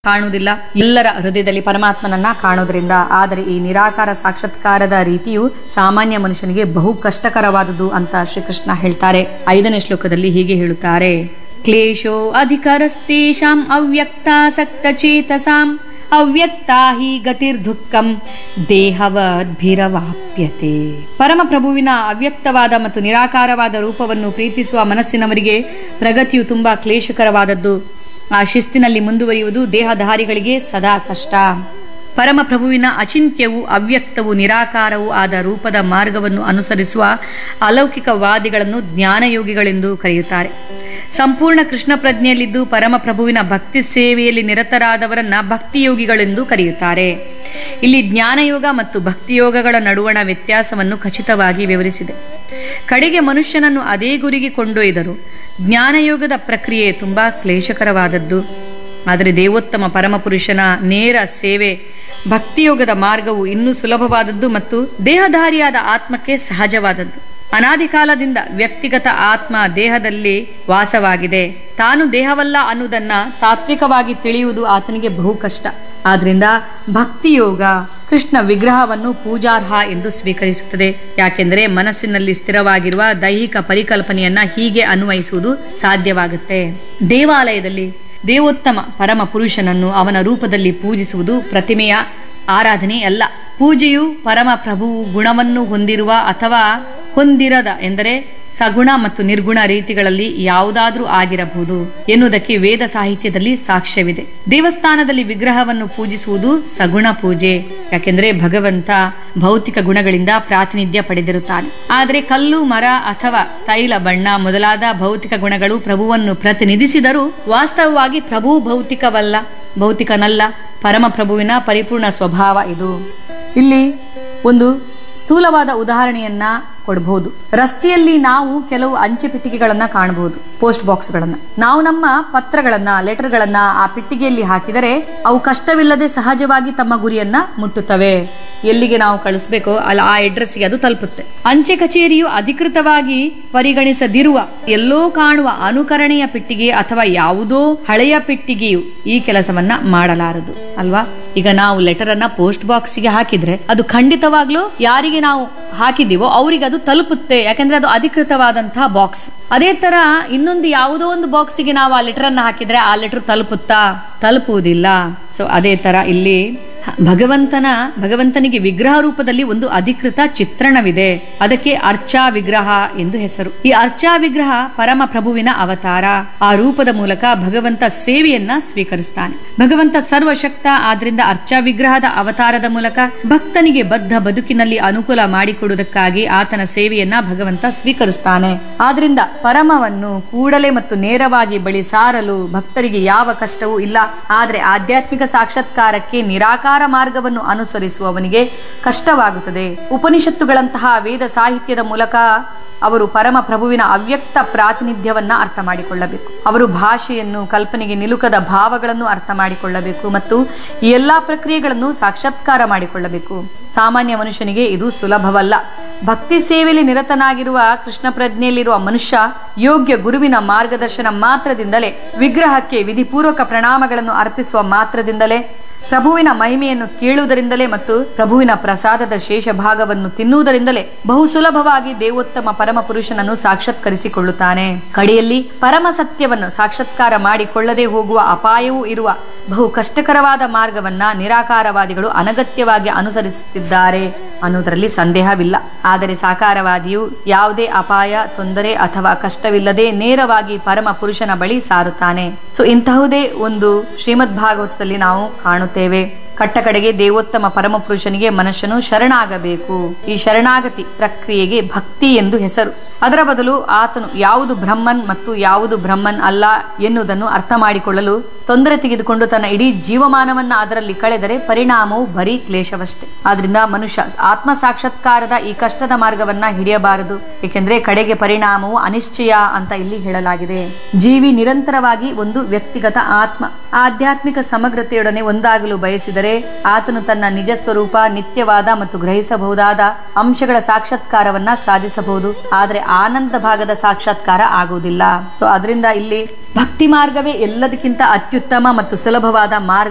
ಕಾಣುವುದಿಲ್ಲ ಎಲ್ಲರ ಹೃದಯದಲ್ಲಿ ಪರಮಾತ್ಮನನ್ನ ಕಾಣೋದ್ರಿಂದ ಆದರೆ ಈ ನಿರಾಕಾರ ಸಾಕ್ಷಾತ್ಕಾರದ ರೀತಿಯು ಸಾಮಾನ್ಯ ಮನುಷ್ಯನಿಗೆ ಬಹು ಕಷ್ಟಕರವಾದುದು ಅಂತ ಶ್ರೀಕೃಷ್ಣ ಹೇಳ್ತಾರೆ ಐದನೇ ಶ್ಲೋಕದಲ್ಲಿ ಹೀಗೆ ಹೇಳುತ್ತಾರೆ ಕ್ಲೇಶೋ ಅಧಿಕರಸ್ತೇಷಾಂ ಅವ್ಯಕ್ತಾಸಕ್ತ ಚೇತಸಾಂ ಅವ್ಯಕ್ತಾ ಹಿ ಗತಿರ್ದುಃಖಂ ದೇಹವದ್ಭಿರವಾಪ್ಯತೆ ಪರಮಪ್ರಭುವಿನ ಅವ್ಯಕ್ತವಾದ ಮತ್ತು ನಿರಾಕಾರವಾದ ರೂಪವನ್ನು ಪ್ರೀತಿಸುವ ಮನಸ್ಸಿನವರಿಗೆ ಪ್ರಗತಿಯು ತುಂಬಾ ಕ್ಲೇಶಕರವಾದದ್ದು ಆ ಶಿಸ್ತಿನಲ್ಲಿ ಮುಂದುವರಿಯುವುದು ದೇಹಧಾರಿಗಳಿಗೆ ಸದಾ ಕಷ್ಟ ಪರಮಪ್ರಭುವಿನ ಅಚಿಂತ್ಯವು ಅವ್ಯಕ್ತವು ನಿರಾಕಾರವೂ ಆದ ರೂಪದ ಮಾರ್ಗವನ್ನು ಅನುಸರಿಸುವ ಅಲೌಕಿಕವಾದಿಗಳನ್ನು ಜ್ಞಾನಯೋಗಿಗಳೆಂದು ಕರೆಯುತ್ತಾರೆ ಸಂಪೂರ್ಣ ಕೃಷ್ಣ ಪ್ರಜ್ಞೆಯಲ್ಲಿದ್ದು ಪರಮಪ್ರಭುವಿನ ಭಕ್ತಿ ಸೇವೆಯಲ್ಲಿ ನಿರತರಾದವರನ್ನ ಭಕ್ತಿಯೋಗಿಗಳೆಂದು ಕರೆಯುತ್ತಾರೆ ಇಲ್ಲಿ ಜ್ಞಾನಯೋಗ ಮತ್ತು ಭಕ್ತಿಯೋಗಗಳ ನಡುವಣ ವ್ಯತ್ಯಾಸವನ್ನು ಖಚಿತವಾಗಿ ವಿವರಿಸಿದೆ ಕಡೆಗೆ ಮನುಷ್ಯನನ್ನು ಅದೇ ಗುರಿಗೆ ಕೊಂಡೊಯ್ದರು ಜ್ಞಾನಯೋಗದ ಪ್ರಕ್ರಿಯೆ ತುಂಬಾ ಕ್ಲೇಶಕರವಾದದ್ದು ಆದರೆ ದೇವೋತ್ತಮ ಪರಮಪುರುಷನ ನೇರ ಸೇವೆ ಭಕ್ತಿಯೋಗದ ಮಾರ್ಗವು ಇನ್ನೂ ಸುಲಭವಾದದ್ದು ಮತ್ತು ದೇಹಧಾರಿಯಾದ ಆತ್ಮಕ್ಕೆ ಸಹಜವಾದದ್ದು ಅನಾದಿ ಕಾಲದಿಂದ ವ್ಯಕ್ತಿಗತ ಆತ್ಮ ದೇಹದಲ್ಲಿ ವಾಸವಾಗಿದೆ ತಾನು ದೇಹವಲ್ಲ ಅನ್ನುವುದನ್ನ ತಾತ್ವಿಕವಾಗಿ ತಿಳಿಯುವುದು ಆತನಿಗೆ ಬಹು ಕಷ್ಟ ಆದ್ರಿಂದ ಭಕ್ತಿಯೋಗ ಕೃಷ್ಣ ವಿಗ್ರಹವನ್ನು ಪೂಜಾರ್ಹ ಎಂದು ಸ್ವೀಕರಿಸುತ್ತದೆ ಯಾಕೆಂದರೆ ಮನಸ್ಸಿನಲ್ಲಿ ಸ್ಥಿರವಾಗಿರುವ ದೈಹಿಕ ಪರಿಕಲ್ಪನೆಯನ್ನ ಹೀಗೆ ಅನ್ವಯಿಸುವುದು ಸಾಧ್ಯವಾಗುತ್ತೆ ದೇವಾಲಯದಲ್ಲಿ ದೇವೋತ್ತಮ ಪರಮ ಪುರುಷನನ್ನು ಅವನ ರೂಪದಲ್ಲಿ ಪೂಜಿಸುವುದು ಪ್ರತಿಮೆಯ ಆರಾಧನೆ ಅಲ್ಲ ಪೂಜೆಯು ಪರಮ ಪ್ರಭುವು ಗುಣವನ್ನು ಹೊಂದಿರುವ ಅಥವಾ ಹೊಂದಿರದ ಎಂದರೆ ಸಗುಣ ಮತ್ತು ನಿರ್ಗುಣ ರೀತಿಗಳಲ್ಲಿ ಯಾವುದಾದ್ರೂ ಆಗಿರಬಹುದು ಎನ್ನುವುದಕ್ಕೆ ವೇದ ಸಾಹಿತ್ಯದಲ್ಲಿ ಸಾಕ್ಷ್ಯವಿದೆ ದೇವಸ್ಥಾನದಲ್ಲಿ ವಿಗ್ರಹವನ್ನು ಪೂಜಿಸುವುದು ಸಗುಣ ಪೂಜೆ ಯಾಕೆಂದರೆ ಭಗವಂತ ಭೌತಿಕ ಗುಣಗಳಿಂದ ಪ್ರಾತಿನಿಧ್ಯ ಪಡೆದಿರುತ್ತಾನೆ ಆದರೆ ಕಲ್ಲು ಮರ ಅಥವಾ ತೈಲ ಬಣ್ಣ ಮೊದಲಾದ ಭೌತಿಕ ಗುಣಗಳು ಪ್ರಭುವನ್ನು ಪ್ರತಿನಿಧಿಸಿದರೂ ವಾಸ್ತವವಾಗಿ ಪ್ರಭು ಭೌತಿಕವಲ್ಲ ಭೌತಿಕನಲ್ಲ ಪರಮ ಪ್ರಭುವಿನ ಪರಿಪೂರ್ಣ ಸ್ವಭಾವ ಇದು ಇಲ್ಲಿ ಒಂದು ಸ್ಥೂಲವಾದ ಉದಾಹರಣೆಯನ್ನ ಕೊಡಬಹುದು ರಸ್ತೆಯಲ್ಲಿ ನಾವು ಕೆಲವು ಅಂಚೆ ಪೆಟ್ಟಿಗೆಗಳನ್ನ ಕಾಣಬಹುದು ಪೋಸ್ಟ್ ಬಾಕ್ಸ್ಗಳನ್ನ ನಾವು ನಮ್ಮ ಪತ್ರಗಳನ್ನ ಲೆಟರ್ಗಳನ್ನ ಆ ಪೆಟ್ಟಿಗೆಯಲ್ಲಿ ಹಾಕಿದರೆ ಅವು ಕಷ್ಟವಿಲ್ಲದೆ ಸಹಜವಾಗಿ ತಮ್ಮ ಗುರಿಯನ್ನ ಮುಟ್ಟುತ್ತವೆ ಎಲ್ಲಿಗೆ ನಾವು ಕಳಿಸ್ಬೇಕೋ ಅಲ್ಲ ಆ ಅಡ್ರೆಸ್ಗೆ ಅದು ತಲುಪುತ್ತೆ ಅಂಚೆ ಕಚೇರಿಯು ಅಧಿಕೃತವಾಗಿ ಪರಿಗಣಿಸದಿರುವ ಎಲ್ಲೋ ಕಾಣುವ ಅನುಕರಣೆಯ ಪೆಟ್ಟಿಗೆ ಅಥವಾ ಯಾವುದೋ ಹಳೆಯ ಪೆಟ್ಟಿಗೆಯು ಈ ಕೆಲಸವನ್ನ ಮಾಡಲಾರದು ಅಲ್ವಾ ಈಗ ನಾವು ಲೆಟರ್ ಅನ್ನ ಪೋಸ್ಟ್ ಬಾಕ್ಸ್ಗೆ ಹಾಕಿದ್ರೆ ಅದು ಖಂಡಿತವಾಗ್ಲೂ ಯಾರಿಗೆ ನಾವು ಹಾಕಿದ್ದೀವೋ ಅವರಿಗೆ ಅದು ತಲುಪುತ್ತೆ ಯಾಕಂದ್ರೆ ಅದು ಅಧಿಕೃತವಾದಂತಹ ಬಾಕ್ಸ್ ಅದೇ ತರ ಇನ್ನೊಂದು ಯಾವುದೋ ಒಂದು ಬಾಕ್ಸಿಗೆ ನಾವು ಆ ಲೆಟರ್ ಅನ್ನ ಹಾಕಿದ್ರೆ ಆ ಲೆಟರ್ ತಲುಪುತ್ತಾ ತಲುಪುವುದಿಲ್ಲ ಸೊ ಅದೇ ತರ ಇಲ್ಲಿ ಭಗವಂತನ ಭಗವಂತನಿಗೆ ವಿಗ್ರಹ ರೂಪದಲ್ಲಿ ಒಂದು ಅಧಿಕೃತ ಚಿತ್ರಣವಿದೆ ಅದಕ್ಕೆ ಅರ್ಚಾ ವಿಗ್ರಹ ಎಂದು ಹೆಸರು ಈ ಅರ್ಚಾ ವಿಗ್ರಹ ಪರಮ ಪ್ರಭುವಿನ ಅವತಾರ ಆ ರೂಪದ ಮೂಲಕ ಭಗವಂತ ಸೇವೆಯನ್ನ ಸ್ವೀಕರಿಸ್ತಾನೆ ಭಗವಂತ ಸರ್ವಶಕ್ತ ಆದ್ರಿಂದ ಅರ್ಚಾ ವಿಗ್ರಹದ ಅವತಾರದ ಮೂಲಕ ಭಕ್ತನಿಗೆ ಬದ್ಧ ಬದುಕಿನಲ್ಲಿ ಅನುಕೂಲ ಮಾಡಿಕೊಡುವುದಕ್ಕಾಗಿ ಆತನ ಸೇವೆಯನ್ನ ಭಗವಂತ ಸ್ವೀಕರಿಸ್ತಾನೆ ಆದ್ರಿಂದ ಪರಮವನ್ನು ಕೂಡಲೇ ಮತ್ತು ನೇರವಾಗಿ ಬಳಿ ಸಾರಲು ಭಕ್ತರಿಗೆ ಯಾವ ಕಷ್ಟವೂ ಇಲ್ಲ ಆದ್ರೆ ಆಧ್ಯಾತ್ಮಿಕ ಸಾಕ್ಷಾತ್ಕಾರಕ್ಕೆ ನಿರಾಕಾರ ಮಾರ್ಗವನ್ನು ಅನುಸರಿಸುವವನಿಗೆ ಕಷ್ಟವಾಗುತ್ತದೆ ಉಪನಿಷತ್ತುಗಳಂತಹ ವೇದ ಸಾಹಿತ್ಯದ ಮೂಲಕ ಅವರು ಪರಮ ಪ್ರಭುವಿನ ಅವ್ಯಕ್ತ ಪ್ರಾತಿನಿಧ್ಯವನ್ನ ಅರ್ಥ ಮಾಡಿಕೊಳ್ಳಬೇಕು ಅವರು ಭಾಷೆಯನ್ನು ಕಲ್ಪನೆಗೆ ನಿಲುಕದ ಭಾವಗಳನ್ನು ಅರ್ಥ ಮಾಡಿಕೊಳ್ಳಬೇಕು ಮತ್ತು ಈ ಎಲ್ಲಾ ಪ್ರಕ್ರಿಯೆಗಳನ್ನು ಸಾಕ್ಷಾತ್ಕಾರ ಮಾಡಿಕೊಳ್ಳಬೇಕು ಸಾಮಾನ್ಯ ಮನುಷ್ಯನಿಗೆ ಇದು ಸುಲಭವಲ್ಲ ಭಕ್ತಿ ಸೇವೆಯಲ್ಲಿ ನಿರತನಾಗಿರುವ ಕೃಷ್ಣ ಪ್ರಜ್ಞೆಯಲ್ಲಿರುವ ಮನುಷ್ಯ ಯೋಗ್ಯ ಗುರುವಿನ ಮಾರ್ಗದರ್ಶನ ಮಾತ್ರದಿಂದಲೇ ವಿಗ್ರಹಕ್ಕೆ ವಿಧಿಪೂರ್ವಕ ಪ್ರಣಾಮಗಳನ್ನು ಅರ್ಪಿಸುವ ಮಾತ್ರದಿಂದಲೇ ಪ್ರಭುವಿನ ಮಹಿಮೆಯನ್ನು ಕೇಳುವುದರಿಂದಲೇ ಮತ್ತು ಪ್ರಭುವಿನ ಪ್ರಸಾದದ ಶೇಷ ಭಾಗವನ್ನು ತಿನ್ನುವುದರಿಂದಲೇ ಬಹು ಸುಲಭವಾಗಿ ದೇವೋತ್ತಮ ಪರಮ ಪುರುಷನನ್ನು ಸಾಕ್ಷಾತ್ಕರಿಸಿಕೊಳ್ಳುತ್ತಾನೆ ಕಡೆಯಲ್ಲಿ ಪರಮ ಸತ್ಯವನ್ನು ಸಾಕ್ಷಾತ್ಕಾರ ಮಾಡಿಕೊಳ್ಳದೆ ಹೋಗುವ ಅಪಾಯವೂ ಇರುವ ಬಹು ಕಷ್ಟಕರವಾದ ಮಾರ್ಗವನ್ನ ನಿರಾಕಾರವಾದಿಗಳು ಅನಗತ್ಯವಾಗಿ ಅನುಸರಿಸುತ್ತಿದ್ದಾರೆ ಅನ್ನೋದರಲ್ಲಿ ಸಂದೇಹವಿಲ್ಲ ಆದರೆ ಸಾಕಾರವಾದಿಯು ಯಾವುದೇ ಅಪಾಯ ತೊಂದರೆ ಅಥವಾ ಕಷ್ಟವಿಲ್ಲದೆ ನೇರವಾಗಿ ಪರಮ ಪುರುಷನ ಬಳಿ ಸಾರುತ್ತಾನೆ ಸೊ ಇಂತಹುದೇ ಒಂದು ಶ್ರೀಮದ್ ಭಾಗವತದಲ್ಲಿ ನಾವು ಕಾಣುತ್ತೇವೆ ಕಟ್ಟಕಡೆಗೆ ದೇವೋತ್ತಮ ಪರಮ ಪುರುಷನಿಗೆ ಮನುಷ್ಯನು ಶರಣಾಗಬೇಕು ಈ ಶರಣಾಗತಿ ಪ್ರಕ್ರಿಯೆಗೆ ಭಕ್ತಿ ಎಂದು ಹೆಸರು ಅದರ ಬದಲು ಆತನು ಯಾವುದು ಬ್ರಹ್ಮನ್ ಮತ್ತು ಯಾವುದು ಬ್ರಹ್ಮನ್ ಅಲ್ಲ ಎನ್ನುವುದನ್ನು ಅರ್ಥ ಮಾಡಿಕೊಳ್ಳಲು ತೊಂದರೆ ತೆಗೆದುಕೊಂಡು ತನ್ನ ಇಡೀ ಜೀವಮಾನವನ್ನ ಅದರಲ್ಲಿ ಕಳೆದರೆ ಪರಿಣಾಮವು ಬರೀ ಕ್ಲೇಶವಷ್ಟೇ ಆದ್ರಿಂದ ಮನುಷ್ಯ ಆತ್ಮ ಸಾಕ್ಷಾತ್ಕಾರದ ಈ ಕಷ್ಟದ ಮಾರ್ಗವನ್ನ ಹಿಡಿಯಬಾರದು ಏಕೆಂದ್ರೆ ಕಡೆಗೆ ಪರಿಣಾಮವು ಅನಿಶ್ಚಯ ಅಂತ ಇಲ್ಲಿ ಹೇಳಲಾಗಿದೆ ಜೀವಿ ನಿರಂತರವಾಗಿ ಒಂದು ವ್ಯಕ್ತಿಗತ ಆತ್ಮ ಆಧ್ಯಾತ್ಮಿಕ ಸಮಗ್ರತೆಯೊಡನೆ ಒಂದಾಗಲು ಬಯಸಿದರೆ ಆತನು ತನ್ನ ನಿಜ ಸ್ವರೂಪ ನಿತ್ಯವಾದ ಮತ್ತು ಗ್ರಹಿಸಬಹುದಾದ ಅಂಶಗಳ ಸಾಕ್ಷಾತ್ಕಾರವನ್ನ ಸಾಧಿಸಬಹುದು ಆದರೆ ಆನಂದ ಭಾಗದ ಸಾಕ್ಷಾತ್ಕಾರ ಆಗುವುದಿಲ್ಲ ಸೊ ಅದರಿಂದ ಇಲ್ಲಿ ಭಕ್ತಿ ಮಾರ್ಗವೇ ಎಲ್ಲದಕ್ಕಿಂತ ಅತ್ಯುತ್ತಮ ಮತ್ತು ಸುಲಭವಾದ ಮಾರ್ಗ